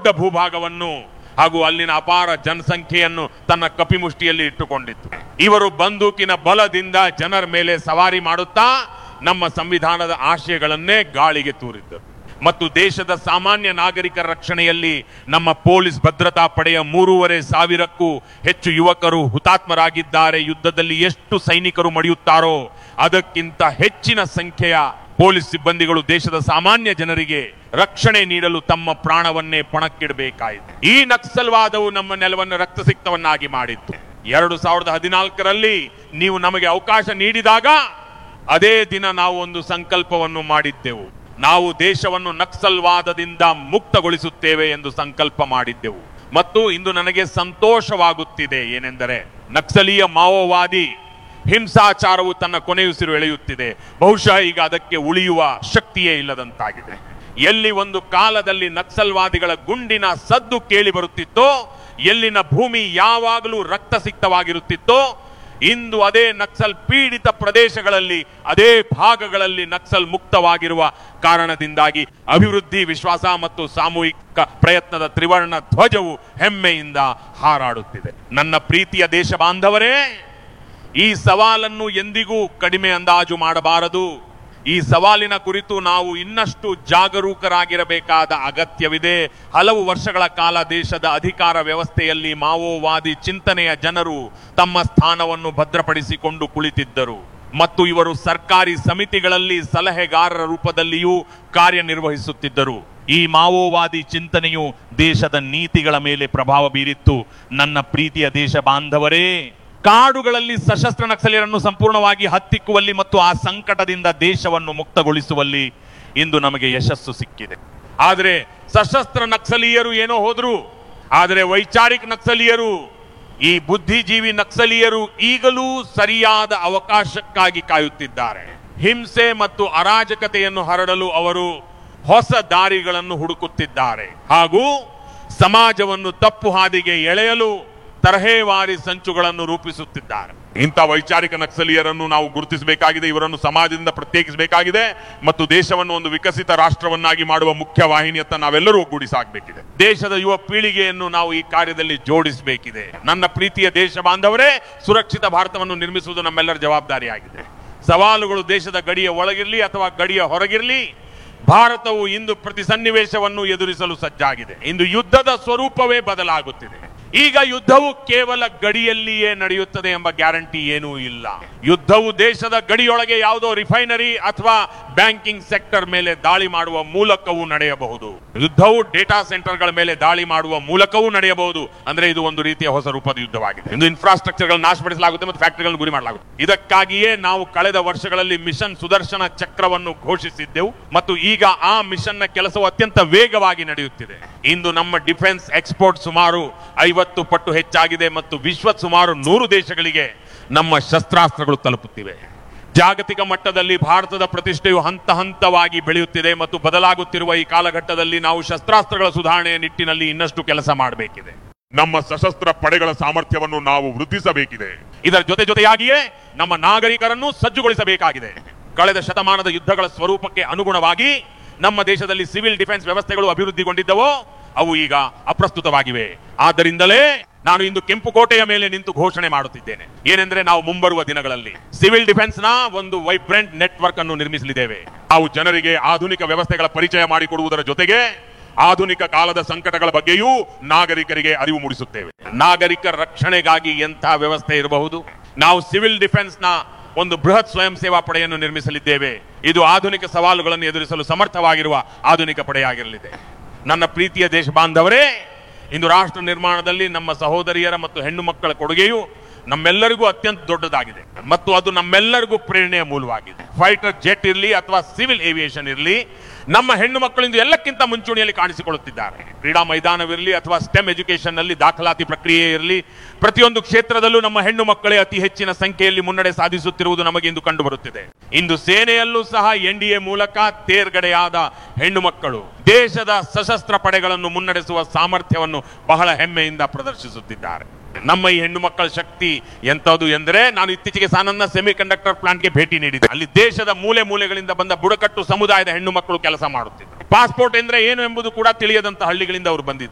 ದೊಡ್ಡ ಭೂಭಾಗವನ್ನು ಹಾಗೂ ಅಲ್ಲಿನ ಅಪಾರ ಜನಸಂಖ್ಯೆಯನ್ನು ತನ್ನ ಕಪಿಮುಷ್ಟಿಯಲ್ಲಿ ಇಟ್ಟುಕೊಂಡಿತ್ತು ಇವರು ಬಂದೂಕಿನ ಬಲದಿಂದ ಜನರ ಮೇಲೆ ಸವಾರಿ ಮಾಡುತ್ತಾ ನಮ್ಮ ಸಂವಿಧಾನದ ಆಶಯಗಳನ್ನೇ ಗಾಳಿಗೆ ತೂರಿದ್ದರು ಮತ್ತು ದೇಶದ ಸಾಮಾನ್ಯ ನಾಗರಿಕರ ರಕ್ಷಣೆಯಲ್ಲಿ ನಮ್ಮ ಪೊಲೀಸ್ ಭದ್ರತಾ ಪಡೆಯ ಮೂರುವರೆ ಸಾವಿರಕ್ಕೂ ಹೆಚ್ಚು ಯುವಕರು ಹುತಾತ್ಮರಾಗಿದ್ದಾರೆ ಯುದ್ಧದಲ್ಲಿ ಎಷ್ಟು ಸೈನಿಕರು ಮಡಿಯುತ್ತಾರೋ ಅದಕ್ಕಿಂತ ಹೆಚ್ಚಿನ ಸಂಖ್ಯೆಯ ಪೊಲೀಸ್ ಸಿಬ್ಬಂದಿಗಳು ದೇಶದ ಸಾಮಾನ್ಯ ಜನರಿಗೆ ರಕ್ಷಣೆ ನೀಡಲು ತಮ್ಮ ಪ್ರಾಣವನ್ನೇ ಪಣಕ್ಕಿಡಬೇಕಾಯಿತು ಈ ನಕ್ಸಲ್ವಾದವು ನಮ್ಮ ನೆಲವನ್ನು ರಕ್ತಸಿಕ್ತವನ್ನಾಗಿ ಮಾಡಿತ್ತು ಎರಡು ಸಾವಿರದ ಹದಿನಾಲ್ಕರಲ್ಲಿ ನೀವು ನಮಗೆ ಅವಕಾಶ ನೀಡಿದಾಗ ಅದೇ ದಿನ ನಾವು ಒಂದು ಸಂಕಲ್ಪವನ್ನು ಮಾಡಿದ್ದೆವು ನಾವು ದೇಶವನ್ನು ನಕ್ಸಲ್ವಾದದಿಂದ ಮುಕ್ತಗೊಳಿಸುತ್ತೇವೆ ಎಂದು ಸಂಕಲ್ಪ ಮಾಡಿದ್ದೆವು ಮತ್ತು ಇಂದು ನನಗೆ ಸಂತೋಷವಾಗುತ್ತಿದೆ ಏನೆಂದರೆ ನಕ್ಸಲೀಯ ಮಾವೋವಾದಿ ಹಿಂಸಾಚಾರವು ತನ್ನ ಕೊನೆಯುಸಿರು ಎಳೆಯುತ್ತಿದೆ ಬಹುಶಃ ಈಗ ಅದಕ್ಕೆ ಉಳಿಯುವ ಶಕ್ತಿಯೇ ಇಲ್ಲದಂತಾಗಿದೆ ಎಲ್ಲಿ ಒಂದು ಕಾಲದಲ್ಲಿ ನಕ್ಸಲ್ವಾದಿಗಳ ಗುಂಡಿನ ಸದ್ದು ಕೇಳಿ ಬರುತ್ತಿತ್ತೋ ಎಲ್ಲಿನ ಭೂಮಿ ಯಾವಾಗಲೂ ರಕ್ತಸಿಕ್ತವಾಗಿರುತ್ತಿತ್ತೋ ಇಂದು ಅದೇ ನಕ್ಸಲ್ ಪೀಡಿತ ಪ್ರದೇಶಗಳಲ್ಲಿ ಅದೇ ಭಾಗಗಳಲ್ಲಿ ನಕ್ಸಲ್ ಮುಕ್ತವಾಗಿರುವ ಕಾರಣದಿಂದಾಗಿ ಅಭಿವೃದ್ಧಿ ವಿಶ್ವಾಸ ಮತ್ತು ಸಾಮೂಹಿಕ ಪ್ರಯತ್ನದ ತ್ರಿವರ್ಣ ಧ್ವಜವು ಹೆಮ್ಮೆಯಿಂದ ಹಾರಾಡುತ್ತಿದೆ ನನ್ನ ಪ್ರೀತಿಯ ದೇಶ ಬಾಂಧವರೇ ಈ ಸವಾಲನ್ನು ಎಂದಿಗೂ ಕಡಿಮೆ ಅಂದಾಜು ಮಾಡಬಾರದು ಈ ಸವಾಲಿನ ಕುರಿತು ನಾವು ಇನ್ನಷ್ಟು ಜಾಗರೂಕರಾಗಿರಬೇಕಾದ ಅಗತ್ಯವಿದೆ ಹಲವು ವರ್ಷಗಳ ಕಾಲ ದೇಶದ ಅಧಿಕಾರ ವ್ಯವಸ್ಥೆಯಲ್ಲಿ ಮಾವೋವಾದಿ ಚಿಂತನೆಯ ಜನರು ತಮ್ಮ ಸ್ಥಾನವನ್ನು ಭದ್ರಪಡಿಸಿಕೊಂಡು ಕುಳಿತಿದ್ದರು ಮತ್ತು ಇವರು ಸರ್ಕಾರಿ ಸಮಿತಿಗಳಲ್ಲಿ ಸಲಹೆಗಾರರ ರೂಪದಲ್ಲಿಯೂ ಕಾರ್ಯನಿರ್ವಹಿಸುತ್ತಿದ್ದರು ಈ ಮಾವೋವಾದಿ ಚಿಂತನೆಯು ದೇಶದ ನೀತಿಗಳ ಮೇಲೆ ಪ್ರಭಾವ ಬೀರಿತ್ತು ನನ್ನ ಪ್ರೀತಿಯ ದೇಶ ಬಾಂಧವರೇ ಕಾಡುಗಳಲ್ಲಿ ಸಶಸ್ತ್ರ ನಕ್ಸಲರನ್ನು ಸಂಪೂರ್ಣವಾಗಿ ಹತ್ತಿಕ್ಕುವಲ್ಲಿ ಮತ್ತು ಆ ಸಂಕಟದಿಂದ ದೇಶವನ್ನು ಮುಕ್ತಗೊಳಿಸುವಲ್ಲಿ ಇಂದು ನಮಗೆ ಯಶಸ್ಸು ಸಿಕ್ಕಿದೆ ಆದರೆ ಸಶಸ್ತ್ರ ನಕ್ಸಲೀಯರು ಏನೋ ಹೋದ್ರು ಆದರೆ ವೈಚಾರಿಕ ನಕ್ಸಲೀಯರು ಈ ಬುದ್ಧಿಜೀವಿ ನಕ್ಸಲೀಯರು ಈಗಲೂ ಸರಿಯಾದ ಅವಕಾಶಕ್ಕಾಗಿ ಕಾಯುತ್ತಿದ್ದಾರೆ ಹಿಂಸೆ ಮತ್ತು ಅರಾಜಕತೆಯನ್ನು ಹರಡಲು ಅವರು ಹೊಸ ದಾರಿಗಳನ್ನು ಹುಡುಕುತ್ತಿದ್ದಾರೆ ಹಾಗೂ ಸಮಾಜವನ್ನು ತಪ್ಪು ಹಾದಿಗೆ ಎಳೆಯಲು ತರಹೇವಾರಿ ಸಂಚುಗಳನ್ನು ರೂಪಿಸುತ್ತಿದ್ದಾರೆ ಇಂಥ ವೈಚಾರಿಕ ನಕ್ಸಲೀಯರನ್ನು ನಾವು ಗುರುತಿಸಬೇಕಾಗಿದೆ ಇವರನ್ನು ಸಮಾಜದಿಂದ ಪ್ರತ್ಯೇಕಿಸಬೇಕಾಗಿದೆ ಮತ್ತು ದೇಶವನ್ನು ಒಂದು ವಿಕಸಿತ ರಾಷ್ಟ್ರವನ್ನಾಗಿ ಮಾಡುವ ಮುಖ್ಯ ವಾಹಿನಿಯತ್ತ ನಾವೆಲ್ಲರೂ ಒಗ್ಗೂಡಿಸಾಗಬೇಕಿದೆ ದೇಶದ ಯುವ ಪೀಳಿಗೆಯನ್ನು ನಾವು ಈ ಕಾರ್ಯದಲ್ಲಿ ಜೋಡಿಸಬೇಕಿದೆ ನನ್ನ ಪ್ರೀತಿಯ ದೇಶ ಬಾಂಧವರೇ ಸುರಕ್ಷಿತ ಭಾರತವನ್ನು ನಿರ್ಮಿಸುವುದು ನಮ್ಮೆಲ್ಲರ ಜವಾಬ್ದಾರಿಯಾಗಿದೆ ಸವಾಲುಗಳು ದೇಶದ ಗಡಿಯ ಒಳಗಿರಲಿ ಅಥವಾ ಗಡಿಯ ಹೊರಗಿರಲಿ ಭಾರತವು ಇಂದು ಪ್ರತಿ ಸನ್ನಿವೇಶವನ್ನು ಎದುರಿಸಲು ಸಜ್ಜಾಗಿದೆ ಇಂದು ಯುದ್ಧದ ಸ್ವರೂಪವೇ ಬದಲಾಗುತ್ತಿದೆ ಈಗ ಯುದ್ಧವು ಕೇವಲ ಗಡಿಯಲ್ಲಿಯೇ ನಡೆಯುತ್ತದೆ ಎಂಬ ಗ್ಯಾರಂಟಿ ಏನೂ ಇಲ್ಲ ಯುದ್ಧವು ದೇಶದ ಗಡಿಯೊಳಗೆ ಯಾವುದೋ ರಿಫೈನರಿ ಅಥವಾ ಬ್ಯಾಂಕಿಂಗ್ ಸೆಕ್ಟರ್ ಮೇಲೆ ದಾಳಿ ಮಾಡುವ ಮೂಲಕವೂ ನಡೆಯಬಹುದು ಯುದ್ಧವು ಡೇಟಾ ಸೆಂಟರ್ಗಳ ಮೇಲೆ ದಾಳಿ ಮಾಡುವ ಮೂಲಕವೂ ನಡೆಯಬಹುದು ಅಂದ್ರೆ ಇದು ಒಂದು ರೀತಿಯ ಹೊಸ ರೂಪದ ಯುದ್ಧವಾಗಿದೆ ಇಂದು ಇನ್ಫ್ರಾಸ್ಟ್ರಕ್ಚರ್ಗಳು ನಾಶಪಡಿಸಲಾಗುತ್ತೆ ಮತ್ತು ಫ್ಯಾಕ್ಟರಿಗಳನ್ನು ಗುರಿ ಮಾಡಲಾಗುತ್ತೆ ಇದಕ್ಕಾಗಿಯೇ ನಾವು ಕಳೆದ ವರ್ಷಗಳಲ್ಲಿ ಮಿಷನ್ ಸುದರ್ಶನ ಚಕ್ರವನ್ನು ಘೋಷಿಸಿದ್ದೆವು ಮತ್ತು ಈಗ ಆ ಮಿಷನ್ನ ಕೆಲಸವು ಅತ್ಯಂತ ವೇಗವಾಗಿ ನಡೆಯುತ್ತಿದೆ ಇಂದು ನಮ್ಮ ಡಿಫೆನ್ಸ್ ಎಕ್ಸ್ಪೋರ್ಟ್ ಸುಮಾರು ಐವತ್ತು ಪಟ್ಟು ಹೆಚ್ಚಾಗಿದೆ ಮತ್ತು ವಿಶ್ವದ ಸುಮಾರು ನೂರು ದೇಶಗಳಿಗೆ ನಮ್ಮ ಶಸ್ತ್ರಾಸ್ತ್ರಗಳು ತಲುಪುತ್ತಿವೆ ಜಾಗತಿಕ ಮಟ್ಟದಲ್ಲಿ ಭಾರತದ ಪ್ರತಿಷ್ಠೆಯು ಹಂತ ಹಂತವಾಗಿ ಬೆಳೆಯುತ್ತಿದೆ ಮತ್ತು ಬದಲಾಗುತ್ತಿರುವ ಈ ಕಾಲಘಟ್ಟದಲ್ಲಿ ನಾವು ಶಸ್ತ್ರಾಸ್ತ್ರಗಳ ಸುಧಾರಣೆಯ ನಿಟ್ಟಿನಲ್ಲಿ ಇನ್ನಷ್ಟು ಕೆಲಸ ಮಾಡಬೇಕಿದೆ ನಮ್ಮ ಸಶಸ್ತ್ರ ಪಡೆಗಳ ಸಾಮರ್ಥ್ಯವನ್ನು ನಾವು ವೃದ್ಧಿಸಬೇಕಿದೆ ಇದರ ಜೊತೆ ಜೊತೆಯಾಗಿಯೇ ನಮ್ಮ ನಾಗರಿಕರನ್ನು ಸಜ್ಜುಗೊಳಿಸಬೇಕಾಗಿದೆ ಕಳೆದ ಶತಮಾನದ ಯುದ್ಧಗಳ ಸ್ವರೂಪಕ್ಕೆ ಅನುಗುಣವಾಗಿ ನಮ್ಮ ದೇಶದಲ್ಲಿ ಸಿವಿಲ್ ಡಿಫೆನ್ಸ್ ವ್ಯವಸ್ಥೆಗಳು ಅಭಿವೃದ್ಧಿಗೊಂಡಿದ್ದವೋ ಅವು ಈಗ ಅಪ್ರಸ್ತುತವಾಗಿವೆ ಆದ್ದರಿಂದಲೇ ನಾನು ಇಂದು ಕೆಂಪುಕೋಟೆಯ ಮೇಲೆ ನಿಂತು ಘೋಷಣೆ ಮಾಡುತ್ತಿದ್ದೇನೆ ಏನೆಂದ್ರೆ ನಾವು ಮುಂಬರುವ ದಿನಗಳಲ್ಲಿ ಸಿವಿಲ್ ಡಿಫೆನ್ಸ್ ನ ಒಂದು ವೈಬ್ರೆಂಟ್ ನೆಟ್ವರ್ಕ್ ಅನ್ನು ನಿರ್ಮಿಸಲಿದ್ದೇವೆ ನಾವು ಜನರಿಗೆ ಆಧುನಿಕ ವ್ಯವಸ್ಥೆಗಳ ಪರಿಚಯ ಮಾಡಿಕೊಡುವುದರ ಜೊತೆಗೆ ಆಧುನಿಕ ಕಾಲದ ಸಂಕಟಗಳ ಬಗ್ಗೆಯೂ ನಾಗರಿಕರಿಗೆ ಅರಿವು ಮೂಡಿಸುತ್ತೇವೆ ನಾಗರಿಕರ ರಕ್ಷಣೆಗಾಗಿ ಎಂಥ ವ್ಯವಸ್ಥೆ ಇರಬಹುದು ನಾವು ಸಿವಿಲ್ ಡಿಫೆನ್ಸ್ ನ ಒಂದು ಬೃಹತ್ ಸ್ವಯಂ ಸೇವಾ ಪಡೆಯನ್ನು ನಿರ್ಮಿಸಲಿದ್ದೇವೆ ಇದು ಆಧುನಿಕ ಸವಾಲುಗಳನ್ನು ಎದುರಿಸಲು ಸಮರ್ಥವಾಗಿರುವ ಆಧುನಿಕ ಪಡೆಯಾಗಿರಲಿದೆ ನನ್ನ ಪ್ರೀತಿಯ ದೇಶ ಬಾಂಧವರೇ ಇಂದು ರಾಷ್ಟ್ರ ನಿರ್ಮಾಣದಲ್ಲಿ ನಮ್ಮ ಸಹೋದರಿಯರ ಮತ್ತು ಹೆಣ್ಣು ಮಕ್ಕಳ ಕೊಡುಗೆಯು ನಮ್ಮೆಲ್ಲರಿಗೂ ಅತ್ಯಂತ ದೊಡ್ಡದಾಗಿದೆ ಮತ್ತು ಅದು ನಮ್ಮೆಲ್ಲರಿಗೂ ಪ್ರೇರಣೆಯ ಮೂಲವಾಗಿದೆ ಫೈಟರ್ ಜೆಟ್ ಇರಲಿ ಅಥವಾ ಸಿವಿಲ್ ಏವಿಯೇಷನ್ ಇರಲಿ ನಮ್ಮ ಹೆಣ್ಣು ಮಕ್ಕಳಿಂದ ಎಲ್ಲಕ್ಕಿಂತ ಮುಂಚೂಣಿಯಲ್ಲಿ ಕಾಣಿಸಿಕೊಳ್ಳುತ್ತಿದ್ದಾರೆ ಕ್ರೀಡಾ ಮೈದಾನವಿರಲಿ ಅಥವಾ ಸ್ಟೆಮ್ ಎಜುಕೇಶನ್ ನಲ್ಲಿ ದಾಖಲಾತಿ ಪ್ರಕ್ರಿಯೆ ಇರಲಿ ಪ್ರತಿಯೊಂದು ಕ್ಷೇತ್ರದಲ್ಲೂ ನಮ್ಮ ಹೆಣ್ಣು ಮಕ್ಕಳೇ ಅತಿ ಹೆಚ್ಚಿನ ಸಂಖ್ಯೆಯಲ್ಲಿ ಮುನ್ನಡೆ ಸಾಧಿಸುತ್ತಿರುವುದು ನಮಗೆ ಇಂದು ಕಂಡು ಬರುತ್ತಿದೆ ಇಂದು ಸೇನೆಯಲ್ಲೂ ಸಹ ಎನ್ ಡಿ ಎ ಮೂಲಕ ತೇರ್ಗಡೆಯಾದ ಹೆಣ್ಣು ಮಕ್ಕಳು ದೇಶದ ಸಶಸ್ತ್ರ ಪಡೆಗಳನ್ನು ಮುನ್ನಡೆಸುವ ಸಾಮರ್ಥ್ಯವನ್ನು ಬಹಳ ಹೆಮ್ಮೆಯಿಂದ ಪ್ರದರ್ಶಿಸುತ್ತಿದ್ದಾರೆ ನಮ್ಮ ಈ ಹೆಣ್ಣು ಮಕ್ಕಳ ಶಕ್ತಿ ಎಂತದ್ದು ಎಂದರೆ ನಾನು ಇತ್ತೀಚೆಗೆ ಸಾನನ್ನ ಸೆಮಿ ಕಂಡಕ್ಟರ್ ಪ್ಲಾಂಟ್ಗೆ ಭೇಟಿ ನೀಡಿದೆ ಅಲ್ಲಿ ದೇಶದ ಮೂಲೆ ಮೂಲೆಗಳಿಂದ ಬಂದ ಬುಡಕಟ್ಟು ಸಮುದಾಯದ ಹೆಣ್ಣು ಮಕ್ಕಳು ಕೆಲಸ ಮಾಡುತ್ತಿದ್ದರು ಪಾಸ್ಪೋರ್ಟ್ ಎಂದ್ರೆ ಏನು ಎಂಬುದು ಕೂಡ ತಿಳಿಯದಂತ ಹಳ್ಳಿಗಳಿಂದ ಅವರು ಬಂದಿದ್ದಾರೆ